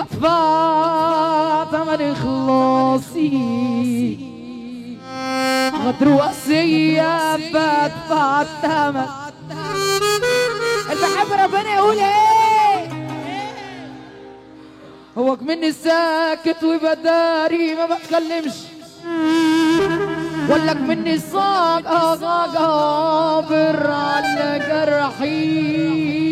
فضفاض ثمن خلاصي غدر وصية فضفاض ثمن اللي بحب ربنا يقول ايه هو مني ساكت وبداري ما بتكلمش ولك مني صاق غابر على جرحي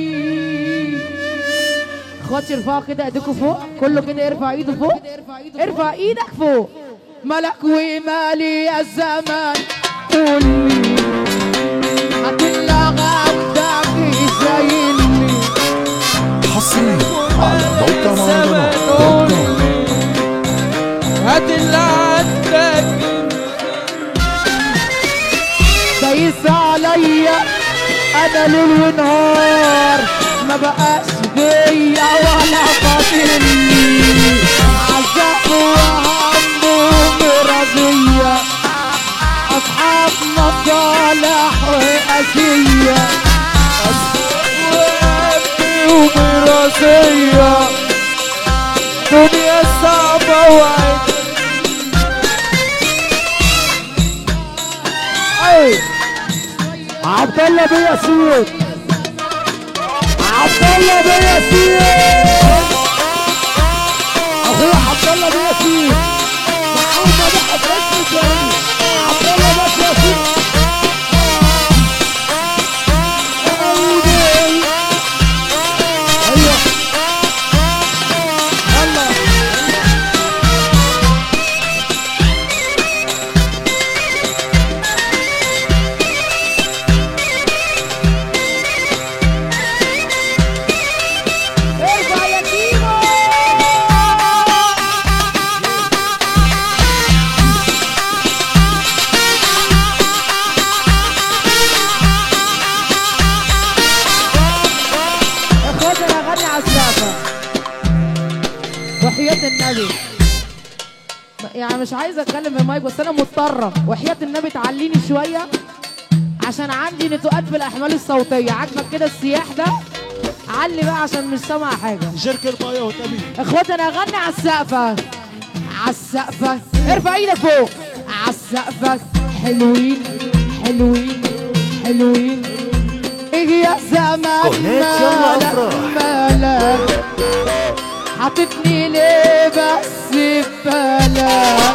اخواتي ارفعوا كده ايديكم فوق كله كده يرفع ايده فوق ارفع ايدك فوق ملك ومالي الزمان قول لي هتلغى عندك زي اللي حصريا على موقع مهرجانات دوت كوم هات اللي عندك دايس عليا انا ليل ونهار ما بقاش بيا ولا فاضلني عذاب وهم ومرضية اصحاب مصالح وأذية ومرضية دنيا صعبة وعيد أي عبد الله بن ياسين عبد الله بن ياسين اخويا عبد الله بن ياسين محمد احمد اسمه عبد الله بن ياسين ايوه يلا ارفع يا كيمو اخواتي انا اغني على السقفه وحياة النبي يعني مش عايزه اتكلم بالمايك بس انا مضطره وحياة النبي تعليني شويه عشان عندي نتوءات في الاحمال الصوتيه عاجبك كده السياح ده علي بقى عشان مش سامع حاجه جرك المايه والنبي اخواتي انا اغني على السقفه على السقفه ارفع ايدك فوق على السقفه حلوين حلوين حلوين ايه يا زمان قناة يلا مالك أفراح. مالك حاططني ليه بس في بالك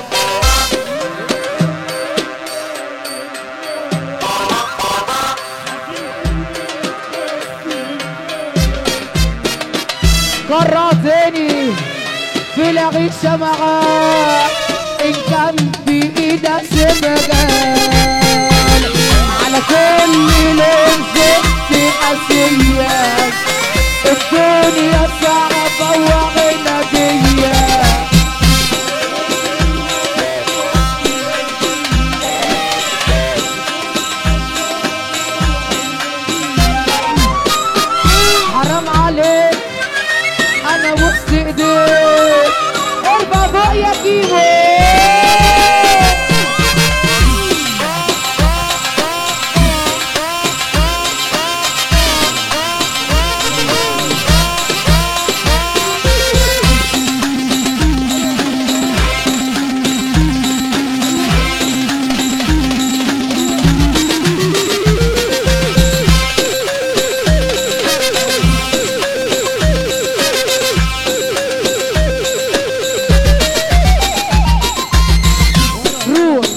قررتني في لغي الشمعات إن كان بإيدك سمجال على كل لون زدت أسياد الدنيا صعبة وعنادية حرام عليك انا وسط ايديك ارفع فوق يا كيمو روح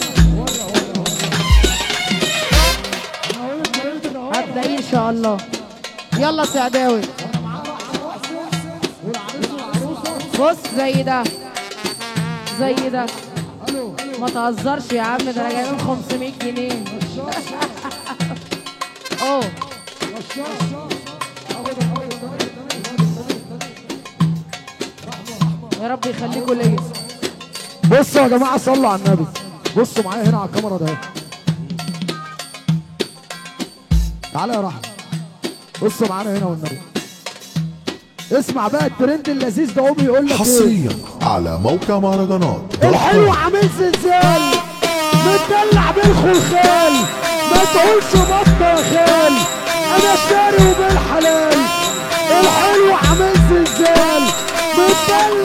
هتلاقيه ان شاء الله يلا سعداوي بص زي ده زي ده ما تهزرش يا عم ده انا جايبين 500 جنيه اوه يا رب يخليكوا ليا بصوا يا جماعه صلوا على النبي بصوا معايا هنا على الكاميرا ده تعالى يا رحمه بصوا معانا هنا والنبي اسمع بقى الترند اللذيذ ده قوم يقول لك ايه حصريا على موقع مهرجانات دوت الحلو كوم عامل زلزال متدلع بالخلخال ما تقولش بطه يا خال انا شاري وبالحلال الحلو عامل زلزال متدلع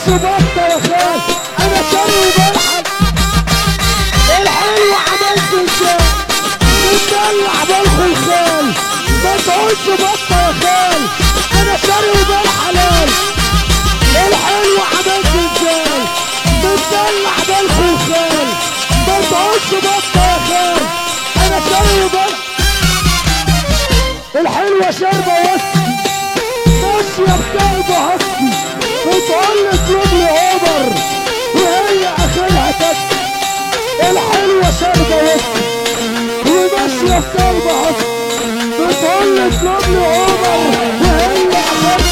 بطة يا خال انا شاري وبلحق الحلو عملت ازاي مدلع بالخلخال ما تقولش بطة يا خال انا شاري وبالحلال الحلو عملت ازاي مدلع بالخلخال ما تقولش بطة يا خال انا شاري وبالحلال الحلوة شاربة وسكي ماشية بكلب هسكي بتقول لي اطلب لي اوبر وهي اخرها تاكسي الحلوة شاربة وسكي وماشية بكلب هسكي بتقول لي اطلب لي اوبر وهي اخرها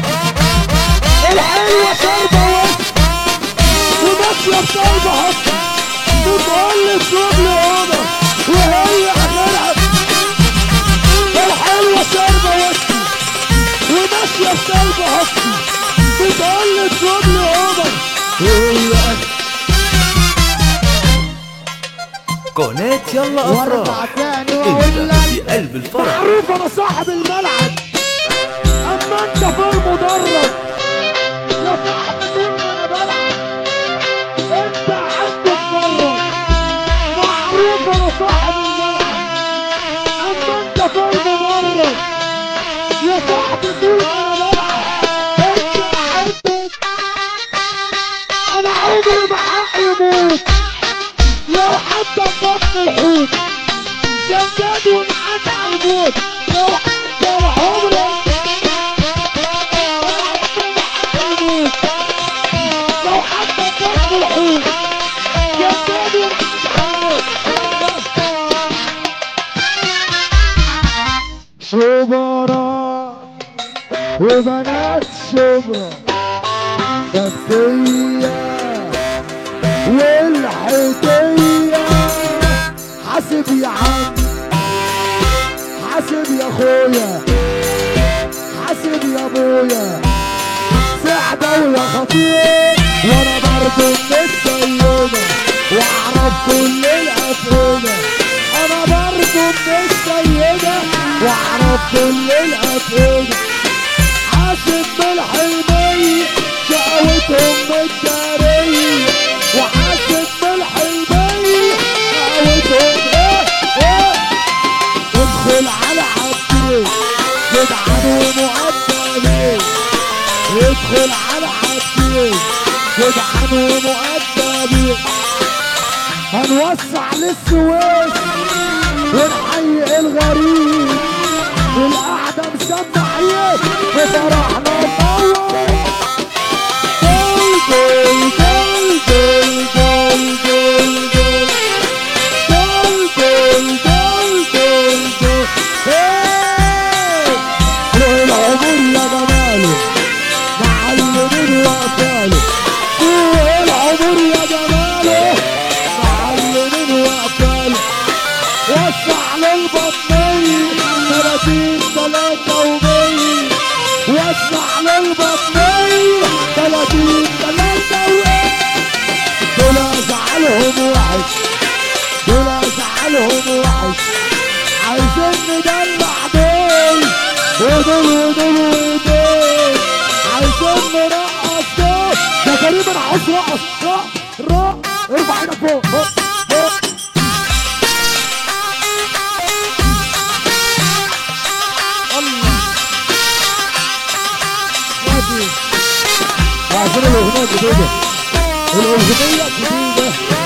الحلوة شاربة وسكي وماشية بكلب هسكي بتقول لي اطلب لي اوبر وهي اخرها الحلوة شاربة وسكي وماشية بكلب هسكي بتقول لي اطلب لي اوبر وهي اخرها قناة يلا وارجع افراح تاني واقول انت لك في قلب الفرح معروف انا صاحب الملعب اما انت في المدرج يا صاحبي طول ما انا بلعب انت قاعد تتفرج معروف انا صاحب الملعب اما انت في المدرج يا صاحبي طول ما انا بلعب انت قاعد تت- انا عمري ما حقي يموت لو حتى بطن الحوت جداد ومعاد على الموت لو حتى العمر لو حتى بطن الحوت جداد ومعاد على الموت شبرا وبنات شبرا خفية والحكاية حاسب يا عم حاسب يا اخويا حاسب يا ابويا سعدة ويا خطير وانا برضو من السيدة واعرف كل الافئدة انا برضو من السيدة واعرف كل الافئدة حاسب بالحلمية شقوتهم بالدارية وحاسب بالحلمية شقوتهم ايه ايه ادخل على عبدين جدعان ومؤدبين ادخل على عبدين جدعان ومؤدبين هنوسع للسويس ونحيي الغريب والقعدة مسمعين وفرحنا نطور جول جول جول جول جول جول جول جول جول جول جول جول إيه! والعمر يا جماله معلمين وقفاله والعمر يا جماله معلمين وقفاله وسع للبطنية ثلاثين ثلاثة ومية وسع للبطنية ثلاثين ثلاثة ومية دول ازعلهم وحش دول ازعلهم وحش عايزين ندلع دول ودول ودول ودول عايزين نرقص دول ده كريم انا عاوز رقص رق رق ارفع ايدك فوق فوق فوق ماشي عشان الاغنيه الجديده الاغنيه الجديده